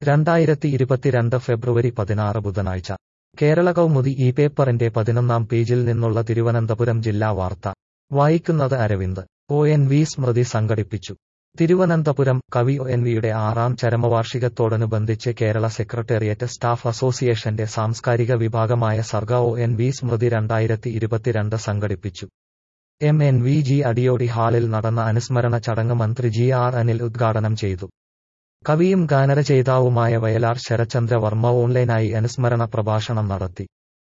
രണ്ടായിരത്തി ഇരുപത്തിരണ്ട് ഫെബ്രുവരി പതിനാറ് ബുധനാഴ്ച കേരള കൗമുദി ഈ പേപ്പറിന്റെ പതിനൊന്നാം പേജിൽ നിന്നുള്ള തിരുവനന്തപുരം ജില്ലാ വാർത്ത വായിക്കുന്നത് അരവിന്ദ് ഒ എൻ വി സ്മൃതി സംഘടിപ്പിച്ചു തിരുവനന്തപുരം കവി ഒ എൻ വിയുടെ ആറാം ചരമവാർഷികത്തോടനുബന്ധിച്ച് കേരള സെക്രട്ടേറിയറ്റ് സ്റ്റാഫ് അസോസിയേഷന്റെ സാംസ്കാരിക വിഭാഗമായ സർഗ ഒ എൻ വി സ്മൃതി രണ്ടായിരത്തി ഇരുപത്തിരണ്ട് സംഘടിപ്പിച്ചു M N V G Adiyodi ഹാളിൽ നടന്ന അനുസ്മരണ ചടങ്ങ് മന്ത്രി ജി ആർ അനിൽ ഉദ്ഘാടനം ചെയ്തു കവിയും ഗാനരചയിതാവുമായ വയലാർ ശരചന്ദ്ര വർമ്മ ഓൺലൈനായി അനുസ്മരണ പ്രഭാഷണം നടത്തി